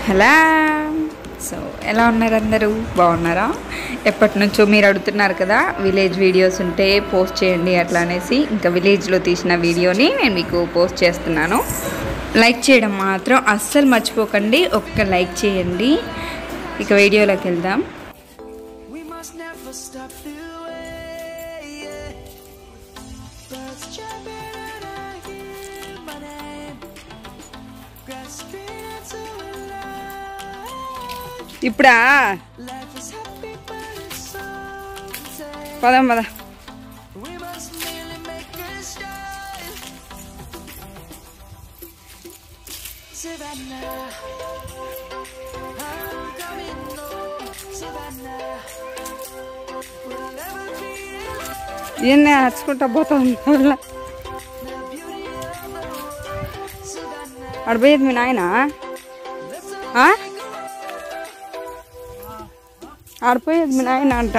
Hello so ఎలా ఉన్నారు అందరూ బాగున్నారా ఎప్పటి నుంచో మీరు అడుగుతున్నారు కదా విలేజ్ వీడియోస్ ఉంటే పోస్ట్ చేయండి అట్లా అనేసి ఇంకా విలేజ్లో తీసిన వీడియోని నేను మీకు పోస్ట్ చేస్తున్నాను లైక్ చేయడం మాత్రం అస్సలు మర్చిపోకండి ఒక్క లైక్ చేయండి ఇక వీడియోలోకి వెళ్దాం We must never stop the way. yeah. Birds chirping and I hear my name. Grasping into life. ఇప్పుడా Life is happy, but it's so insane. పదం పద We must merely make a start. Savannah, I'm coming home. Savannah, we'll never be alone. ఈయన్ని హచ్చుకుంటా పోతాం The beauty of the world. Savannah, అడిపోయేది మీ నాయన let's all ఆడిపోయేది మీ నాయన అంట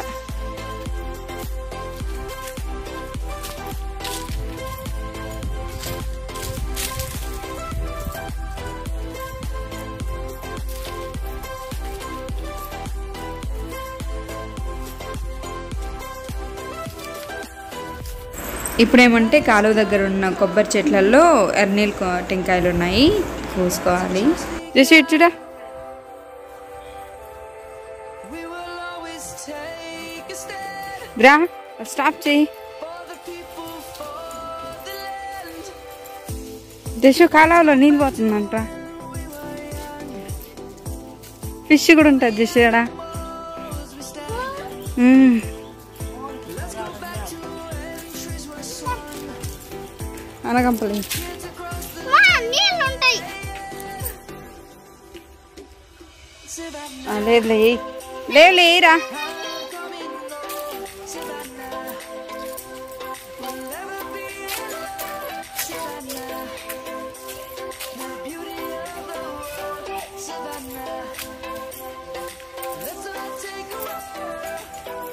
ఇప్పుడేమంటే కాలువ దగ్గర ఉన్న కొబ్బరి చెట్లలో ఎర్నీల్ కొ- టెంకాయలు ఉన్నాయి కోసుకోవాలి జస్ట్ ఇచ్చుడా We will always take a stand రా స్టాప్ చేయి for the people, for the land. Just కాలువలో నీళ్ళు పోతుందంట ఫిష్ కూడా ఉంటుంది జస్ట్ ఇక్కడ As we stand, hmm. let's go back to when trees were swung. అనగంపల్లి Kids across the నీళ్ళుంటాయి Savannah, ఆ, లేదులే ఏయ్. లేదులే ఏయిరా coming home. Savannah, we'll never be alone. Savannah, the beauty of the world. Savannah, let's all take a ride.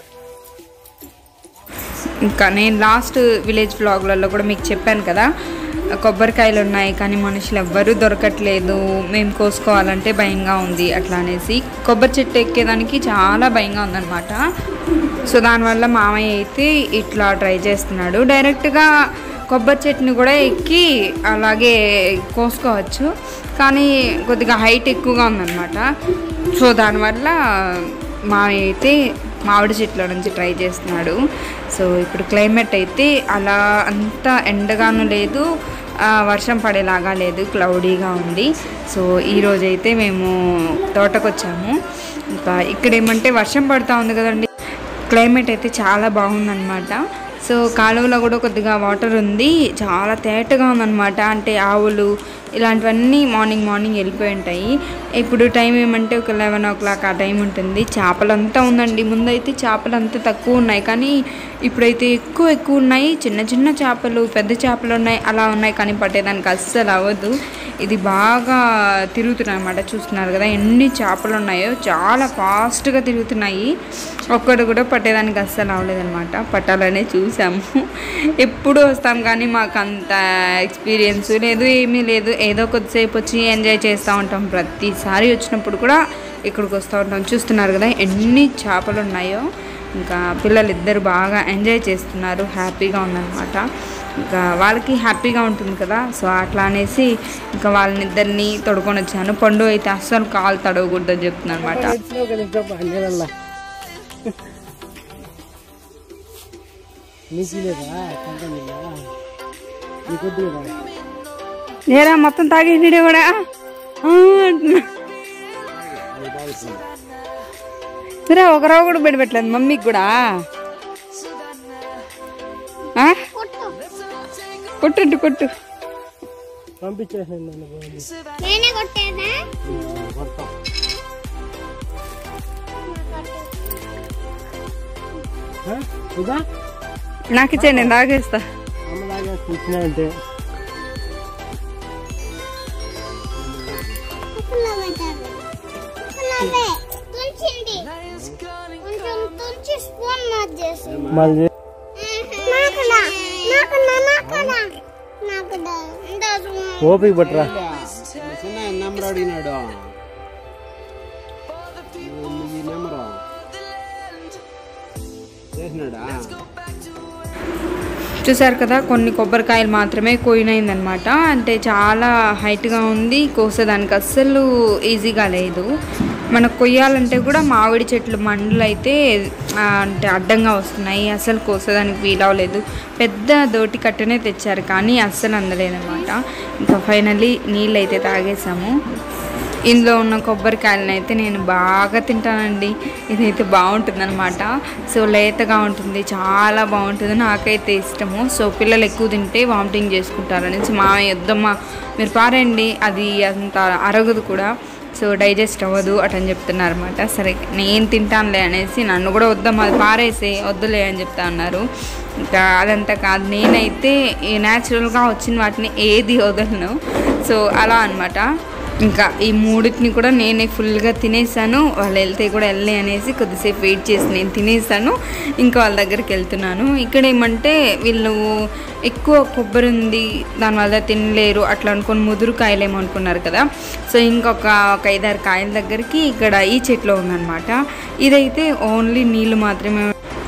ఇంకా నేను last village వ్లాగ్లలో కూడా మీకు చెప్పాను కదా కొబ్బరికాయలు ఉన్నాయి కానీ మనుషులు ఎవ్వరూ దొరకట్లేదు మేము కోసుకోవాలంటే భయంగా ఉంది అట్లా అనేసి కొబ్బరి చెట్టు ఎక్కేదానికి చాలా భయంగా ఉందన్నమాట సో దానివల్ల మామయ్య అయితే ఇట్లా ట్రై చేస్తున్నాడు డైరెక్ట్గా కొబ్బరి చెట్టుని కూడా ఎక్కి అలాగే కోసుకోవచ్చు కానీ కొద్దిగా హైట్ ఎక్కువగా ఉందన్నమాట సో దానివల్ల మామయ్య అయితే మామిడి చెట్ల నుంచి ట్రై చేస్తున్నాడు సో ఇప్పుడు క్లైమేట్ అయితే అలా అంత ఎండగాను లేదు ఆ, వర్షం పడేలాగా లేదు క్లౌడీగా ఉంది సో ఈరోజైతే మేము తోటకు వచ్చాము ఇంకా ఇక్కడ ఏమంటే వర్షం పడుతూ ఉంది కదండి క్లైమేట్ అయితే చాలా బాగుందన్నమాట సో కాలువలో కూడా కొద్దిగా వాటర్ ఉంది చాలా తేటగా ఉందన్నమాట అంటే ఆవులు ఇలాంటివన్నీ మార్నింగ్ మార్నింగ్ వెళ్ళిపోయి ఉంటాయి ఇప్పుడు టైం ఏమంటే ఒక లెవెన్ ఓ క్లాక్ ఆ టైం ఉంటుంది చేపలంతా ఉందండి ముందైతే చేపలు అంతా తక్కువ ఉన్నాయి కానీ ఇప్పుడైతే ఎక్కువ ఎక్కువ ఉన్నాయి చిన్న చిన్న చేపలు పెద్ద చేపలు ఉన్నాయి అలా ఉన్నాయి కానీ పట్టేదానికి అస్సలు అవ్వదు ఇది బాగా తిరుగుతున్నాయి అన్నమాట చూస్తున్నారు కదా ఎన్ని చేపలు ఉన్నాయో చాలా ఫాస్ట్గా తిరుగుతున్నాయి ఒక్కడు కూడా పట్టేదానికి అస్సలు అవ్వలేదన్నమాట పట్టాలనే చూసాము ఎప్పుడు వస్తాం కానీ మాకు అంత ఎక్స్పీరియన్స్ లేదు ఏమీ లేదు ఏదో కొద్దిసేపు వచ్చి ఎంజాయ్ చేస్తూ ఉంటాం ప్రతిసారి వచ్చినప్పుడు కూడా ఇక్కడికి వస్తూ ఉంటాం చూస్తున్నారు కదా ఎన్ని చేపలు ఉన్నాయో ఇంకా పిల్లలు ఇద్దరు బాగా ఎంజాయ్ చేస్తున్నారు హ్యాపీగా ఉందన్నమాట ఇంకా వాళ్ళకి హ్యాపీగా ఉంటుంది కదా సో అట్లా అనేసి ఇంకా వాళ్ళని ఇద్దరిని తొడుకొని వచ్చాను పండు అయితే అస్సలు కాలు తడవకూడదని చెప్తున్నాను అనమాట ఇచ్చినావు కదా ఇంకా నీళ్ళల్లా నీకు లేదా కొంత నీళ్ళ నీకు వద్దు కదా నేరా మొత్తం తాగేసిడే కూడా ఆ అంటున్నా. సరే ఒక రావు కూడా పెడబెట్టలేదు మమ్మీకి కూడా ఆ? కొట్టు కొట్టు పంపించేసాను నన్ను పోయి. నేనే కొట్టేదా కొడతాం ఆ? ఇదా నాకు ఇచ్చే నేను తాగేస్తా అమ్మలాగా ఇచ్చినాయంటే పెట్టారు తుంచింది కొంచెం తుంచి స్పూన్ మార్చేసి మళ్ళీ నాకడా నాకడా నాకడా నాకడా ఇందా ఓపిక పట్టరా చిన్న నెంబర్ అడిగినాడు చేసినాడా చూసారు కదా కొన్ని కొబ్బరికాయలు మాత్రమే కోయినైందనమాట అంటే చాలా హైట్గా ఉంది కోసేదానికి అస్సలు ఈజీగా లేదు మనకు కొయ్యాలంటే కూడా మామిడి చెట్లు మండలు అయితే ఆ, అంటే అడ్డంగా వస్తున్నాయి అస్సలు కోసేదానికి వీలవలేదు పెద్ద దోటి కట్టనే తెచ్చారు కానీ అస్సలు అందలేదన్నమాట ఇంకా ఫైనల్లీ నీళ్ళు అయితే తాగేసాము ఇందులో ఉన్న కొబ్బరికాయలను అయితే నేను బాగా తింటానండి ఇదైతే బాగుంటుంది అనమాట సో లేతగా ఉంటుంది చాలా బాగుంటుంది నాకైతే ఇష్టము సో పిల్లలు ఎక్కువ తింటే వామిటింగ్ చేసుకుంటారు అనేసి మామయ్య వద్దమ్మా మీరు పారండి అది అంత అరగదు కూడా సో డైజెస్ట్ అవ్వదు అటని చెప్తున్నారు అనమాట సరే నేను తింటానులే అనేసి నన్ను కూడా వద్దమ్మా అది పారేసి వద్దులే అని చెప్తా ఉన్నారు ఇంకా అదంతా కాదు నేనైతే న్యాచురల్గా వచ్చిన వాటిని ఏది వదలను సో అలా అన్నమాట ఇంకా ఈ మూడింటిని కూడా నేనే ఫుల్గా తినేసాను వాళ్ళు వెళ్తే కూడా వెళ్ళే అనేసి కొద్దిసేపు వెయిట్ చేసి నేను తినేసాను ఇంకా వాళ్ళ దగ్గరికి వెళ్తున్నాను ఇక్కడ ఏమంటే వీళ్ళు ఎక్కువ కొబ్బరి ఉంది దానివల్ల తినలేరు అట్లా అనుకొని ముదురు కాయలేమో అనుకున్నారు కదా సో ఇంకొక ఒక ఐదారు కాయల దగ్గరికి ఇక్కడ ఈ చెట్లు ఉందన్నమాట ఇదైతే ఓన్లీ నీళ్ళు మాత్రమే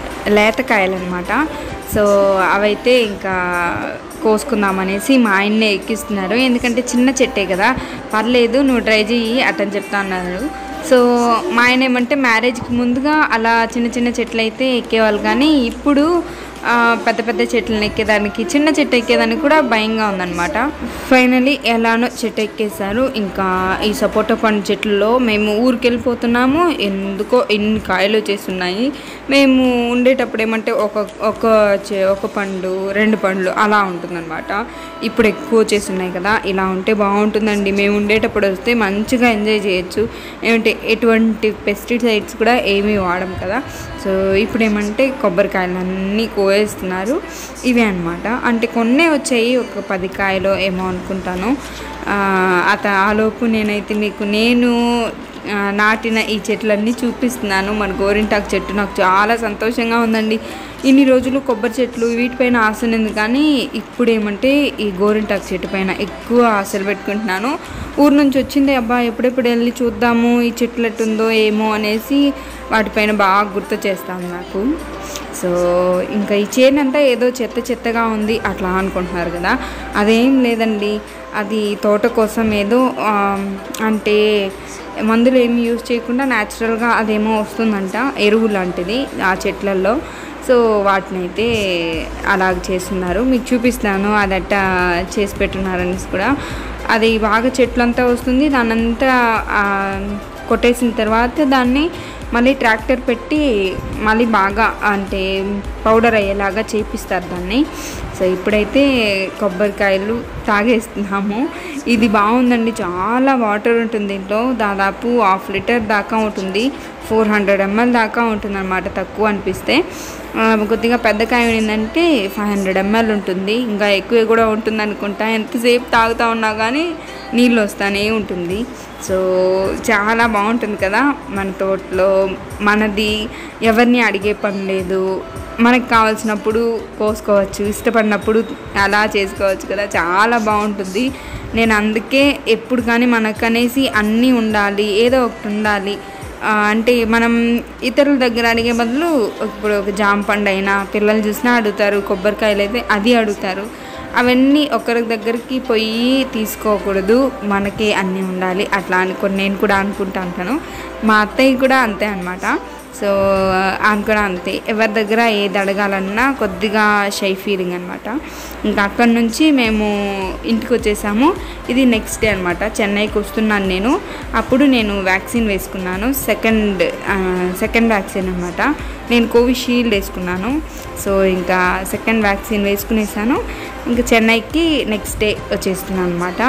లేత కాయలు అనమాట సో అవైతే ఇంకా కోసుకుందామనేసి మా ఆయన్నే ఎక్కిస్తున్నారు ఎందుకంటే చిన్న చెట్టే కదా పర్లేదు నువ్వు ట్రై చెయ్యి అటని చెప్తా అన్నారు సో మా ఆయన ఏమంటే మ్యారేజ్కి ముందుగా అలా చిన్న చిన్న చెట్లు అయితే ఎక్కేవాళ్ళు కానీ ఇప్పుడు ఆ, పెద్ద పెద్ద చెట్లను ఎక్కేదానికి చిన్న చెట్టు ఎక్కేదానికి కూడా భయంగా ఉందన్నమాట ఫైనలీ ఎలానో చెట్టు ఎక్కేశారు ఇంకా ఈ సపోటా పండు చెట్లలో మేము ఊరికి వెళ్ళిపోతున్నాము ఎందుకో ఎన్ని కాయలు వచ్చేస్తున్నాయి మేము ఉండేటప్పుడు ఏమంటే ఒక ఒక చె- ఒక పండు రెండు పండ్లు అలా ఉంటుందన్నమాట ఇప్పుడు ఎక్కువ వచ్చేస్తున్నాయి కదా ఇలా ఉంటే బాగుంటుందండి మేము ఉండేటప్పుడు వస్తే మంచిగా ఎంజాయ్ చేయొచ్చు ఏమంటే ఎటువంటి పెస్టిసైడ్స్ కూడా ఏమీ వాడం కదా సో ఇప్పుడు ఏమంటే కొబ్బరికాయలు అన్నీ కోయేస్తున్నారు ఇవే అనమాట అంటే కొన్నే వచ్చాయి ఒక పది కాయలు ఏమో అనుకుంటాను ఆ, అత ఆలోపు నేనైతే మీకు నేను ఆ, నాటిన ఈ చెట్లన్నీ చూపిస్తున్నాను మన గోరింటాకు చెట్టు నాకు చాలా సంతోషంగా ఉందండి ఇన్ని రోజులు కొబ్బరి చెట్లు వీటిపైన ఆశ ఉంది కానీ ఇప్పుడు ఏమంటే ఈ గోరింటాకు చెట్టు పైన ఎక్కువ ఆశలు పెట్టుకుంటున్నాను ఊరు నుంచి వచ్చింది అబ్బా ఎప్పుడెప్పుడు వెళ్ళి చూద్దాము ఈ చెట్లు ఎట్టుందో ఏమో అనేసి వాటిపైన బాగా గుర్తు చేస్తాను నాకు సో ఇంకా ఈ చైన్ అంతా ఏదో చెత్త చెత్తగా ఉంది అట్లా అనుకుంటున్నారు కదా అదేం లేదండి అది తోట కోసం ఏదో ఆ, అంటే మందులు ఏమి యూజ్ చేయకుండా న్యాచురల్గా అదేమో వస్తుందంట ఎరువు లాంటిది ఆ చెట్లలో సో వాటిని అయితే అలాగ చేస్తున్నారు మీకు చూపిస్తాను అది అట్టా చేసి పెట్టున్నారనేసి కూడా అది బాగా చెట్లంతా వస్తుంది దానంతా ఆ, కొట్టేసిన తర్వాత దాన్ని మళ్ళీ ట్రాక్టర్ పెట్టి మళ్ళీ బాగా అంటే పౌడర్ అయ్యేలాగా చేపిస్తారు దాన్ని సో ఇప్పుడైతే కొబ్బరికాయలు తాగేస్తున్నాము ఇది బాగుందండి చాలా వాటర్ ఉంటుంది దీంట్లో దాదాపు హాఫ్ లీటర్ దాకా ఉంటుంది ఫోర్ హండ్రెడ్ ఎంఎల్ దాకా ఉంటుంది అనమాట తక్కువ అనిపిస్తే ఆ, కొద్దిగా పెద్ద కాయ ఏంటంటే ఫైవ్ హండ్రెడ్ ఎంఎల్ ఉంటుంది ఇంకా ఎక్కువ కూడా ఉంటుంది అనుకుంటా ఎంతసేపు తాగుతూ ఉన్నా కానీ నీళ్ళు వస్తానే ఉంటుంది సో చాలా బాగుంటుంది కదా మన తోటలో మనది ఎవరిని అడిగే పని లేదు మనకు కావాల్సినప్పుడు కోసుకోవచ్చు ఇష్టపడినప్పుడు అలా చేసుకోవచ్చు కదా చాలా బాగుంటుంది నేను అందుకే ఎప్పుడు కానీ మనకు అనేసి అన్నీ ఉండాలి ఏదో ఒకటి ఉండాలి ఆ, అంటే మనం ఇతరుల దగ్గర అడిగే బదులు ఇప్పుడు ఒక జామ పండు అయినా పిల్లలు చూసినా అడుగుతారు కొబ్బరికాయలు అయితే అది అడుగుతారు అవన్నీ ఒకరి దగ్గరికి పోయి తీసుకోకూడదు మనకే అన్నీ ఉండాలి అట్లా అనుకుని నేను కూడా అనుకుంటా ఉంటాను మా అత్తయ్య కూడా అంతే అనమాట సో ఆమె కూడా అంతే ఎవరి దగ్గర ఏది అడగాలన్నా కొద్దిగా షై ఫీలింగ్ అనమాట ఇంకా అక్కడి నుంచి మేము ఇంటికి వచ్చేసాము ఇది నెక్స్ట్ డే అనమాట చెన్నైకి వస్తున్నాను నేను అప్పుడు నేను వ్యాక్సిన్ వేసుకున్నాను సెకండ్ సెకండ్ వ్యాక్సిన్ అనమాట నేను కోవిషీల్డ్ వేసుకున్నాను సో ఇంకా సెకండ్ వ్యాక్సిన్ వేసుకునేసాను ఇంకా చెన్నైకి నెక్స్ట్ డే వచ్చేస్తున్నాను అనమాట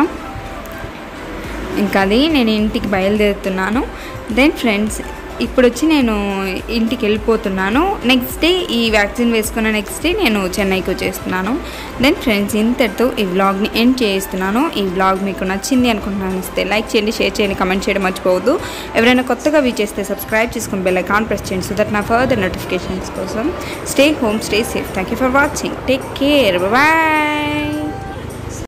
ఇంకా అది నేను ఇంటికి బయలుదేరుతున్నాను దెన్ ఫ్రెండ్స్ ఇప్పుడు వచ్చి నేను ఇంటికి వెళ్ళిపోతున్నాను నెక్స్ట్ డే ఈ వ్యాక్సిన్ వేసుకున్న నెక్స్ట్ డే నేను చెన్నైకి వచ్చేస్తున్నాను దెన్ ఫ్రెండ్స్ ఇంతటితో ఈ వ్లాగ్ని ఎండ్ చేస్తున్నాను ఈ వ్లాగ్ మీకు నచ్చింది అనుకుంటున్నాను ఇస్తే లైక్ చేయండి షేర్ చేయండి కమెంట్ చేయడం మర్చిపోవద్దు ఎవరైనా కొత్తగా వీ చేస్తే సబ్స్క్రైబ్ చేసుకుని బెల్ ఐకాన్ ప్రెస్ చేయండి సో దట్ నా ఫర్దర్ నోటిఫికేషన్స్ కోసం stay home stay safe thank you for watching take care bye